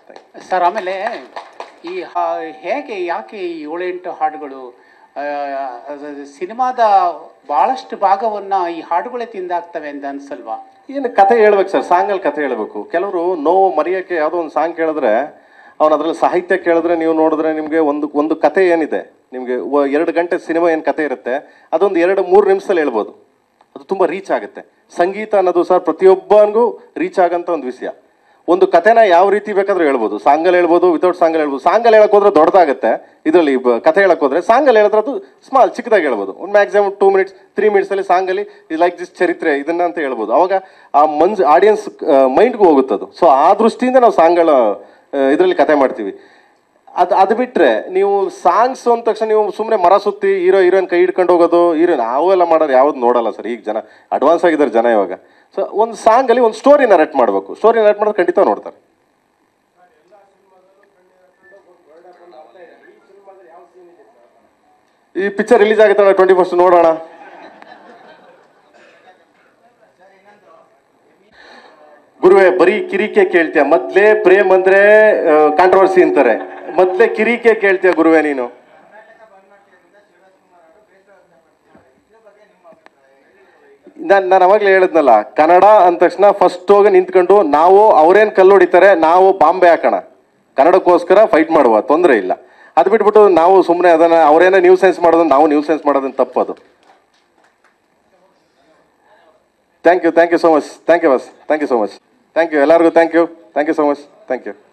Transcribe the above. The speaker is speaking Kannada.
ಸರ್ ಆಮೇಲೆ ಈ ಹಾ- ಹೇಗೆ ಯಾಕೆ ಈ ಏಳೆಂಟು ಹಾಡುಗಳು ಆ, ಅದು ಸಿನಿಮಾದ ಬಹಳಷ್ಟು ಭಾಗವನ್ನ ಈ ಹಾಡುಗಳೇ ತಿಂದಾಕ್ತವೆ ಅಂತ ಅನ್ಸಲ್ವಾ ಏನು ಕತೆ ಹೇಳ್ಬೇಕು ಸರ್ ಸಾಂಗಲ್ಲಿ ಕತೆ ಹೇಳ್ಬೇಕು ಕೆಲವರು ನೋವು ಮರೆಯೋಕ್ಕೆ ಯಾವುದೋ ಒಂದು ಸಾಂಗ್ ಕೇಳಿದ್ರೆ ಅವ್ನು ಅದ್ರಲ್ಲಿ ಸಾಹಿತ್ಯ ಕೇಳಿದ್ರೆ ನೀವು ನೋಡಿದ್ರೆ ನಿಮಗೆ ಒಂದು ಒಂದು ಕತೆ ಏನಿದೆ ನಿಮಗೆ ಎರಡು ಗಂಟೆ ಸಿನಿಮಾ ಏನು ಕತೆ ಇರುತ್ತೆ ಅದೊಂದು ಎರಡು ಮೂರು ನಿಮಿಷದಲ್ಲಿ ಹೇಳ್ಬೋದು ಅದು ತುಂಬ ರೀಚ್ ಆಗುತ್ತೆ ಸಂಗೀತ ಅನ್ನೋದು ಸರ್ ಪ್ರತಿಯೊಬ್ಬನಿಗೂ ರೀಚ್ ಆಗಂತ ಒಂದು ವಿಷಯ ಒಂದು ಕತೆನ ಯಾವ ರೀತಿ ಬೇಕಾದ್ರೂ ಹೇಳ್ಬೋದು ಸಾಂಗಲ್ಲಿ ಹೇಳ್ಬೋದು ವಿತೌಟ್ ಸಾಂಗಲ್ಲಿ ಹೇಳ್ಬೋದು ಸಾಂಗಲ್ಲಿ ಹೇಳಕ್ ಹೋದ್ರೆ ದೊಡ್ಡದಾಗುತ್ತೆ ಇದರಲ್ಲಿ ಬ- ಕತೆ ಹೇಳಕ್ ಹೋದ್ರೆ ಸಾಂಗಲ್ಲಿ ಹೇಳಿದ್ರೆ ಅದು ಸ್ಮಾಲ್ ಚಿಕ್ಕದಾಗಿ ಹೇಳ್ಬೋದು ಒಂದು ಮ್ಯಾಕ್ಸಿಮಮ್ ಟೂ ಮಿನಿಟ್ಸ್ ತ್ರೀ ಮಿನಿಟ್ಸಲ್ಲಿ ಸಾಂಗಲ್ಲಿ ಲೈಕ್ ದಿಸ್ ಚರಿತ್ರೆ ಇದನ್ನ ಅಂತ ಹೇಳ್ಬೋದು ಅವಾಗ ಆ ಮನ್ಸ್ ಆಡಿಯನ್ಸ್ ಮೈಂಡ್ಗೂ ಹೋಗುತ್ತದು ಸೊ ಆ ದೃಷ್ಟಿಯಿಂದ ನಾವು ಸಾಂಗ್ಗಳ ಇದರಲ್ಲಿ ಕತೆ ಮಾಡ್ತೀವಿ ಅದು ಅದು ಬಿಟ್ರೆ ನೀವು ಸಾಂಗ್ಸ್ ಅಂದ ತಕ್ಷಣ ನೀವು ಸುಮ್ಮನೆ ಮರ ಸುತ್ತಿ ಹೀರೋ ಹೀರೋಯಿನ್ ಕೈ ಹಿಡ್ಕೊಂಡು ಹೋಗೋದು ಹೀರೋಯಿನ್ ಅವೆಲ್ಲ ಮಾಡೋದು ಯಾವ್ದು ನೋಡಲ್ಲ ಸರ್ ಈಗ ಜನ ಅಡ್ವಾನ್ಸ್ ಆಗಿದ್ದಾರೆ ಜನ ಇವಾಗ ಸೊ ಒಂದು ಸಾಂಗಲ್ಲಿ ಒಂದು ಸ್ಟೋರಿ ನರೇಟ್ ಮಾಡಬೇಕು ಸ್ಟೋರಿ ನರೇಟ್ ಮಾಡಿದ್ರೆ ಖಂಡಿತ ನೋಡ್ತಾರೆ ಈ ಪಿಕ್ಚರ್ ರಿಲೀಸ್ ಆಗುತ್ತೆ ಟ್ವೆಂಟಿ ಫಸ್ಟ್ ನೋಡೋಣ ಗುರುವೆ ಬರೀ ಕಿರಿಕೆ ಕೇಳ್ತೀಯ ಮೊದ್ಲೇ ಪ್ರೇಮ್ ಅಂದ್ರೆ ಕಾಂಟ್ರವರ್ಸಿ ಅಂತಾರೆ ಮೊದ್ಲೇ ಕಿರಿಕೆ ಕೇಳ್ತೀಯ ಗುರುವೆ ನೀನು ನಾನು ನಾನು ಅವಾಗಲೇ ಹೇಳಿದ್ನಲ್ಲ ಕನ್ನಡ ಅಂದ ತಕ್ಷಣ ಫಸ್ಟ್ ಹೋಗಿ ನಿಂತ್ಕೊಂಡು ನಾವು ಅವ್ರೇನ್ ಕಲ್ಲು ಹೊಡಿತಾರೆ ನಾವು ಬಾಂಬೆ ಹಾಕೋಣ ಕನ್ನಡಕ್ಕೋಸ್ಕರ ಫೈಟ್ ಮಾಡುವ ತೊಂದರೆ ಇಲ್ಲ ಅದು ಬಿಟ್ಬಿಟ್ಟು ನಾವು ಸುಮ್ಮನೆ ಅದನ್ನ ಅವರೇನೋ ನ್ಯೂ ಸೆನ್ಸ್ ಮಾಡೋದು ನಾವು ನ್ಯೂ ಸೆನ್ಸ್ ಮಾಡೋದನ್ನ ತಪ್ಪದು thank you thank you so much thank you ಬಸ್ thank you so much thank you ಎಲ್ಲರಿಗೂ thank you thank you so much thank you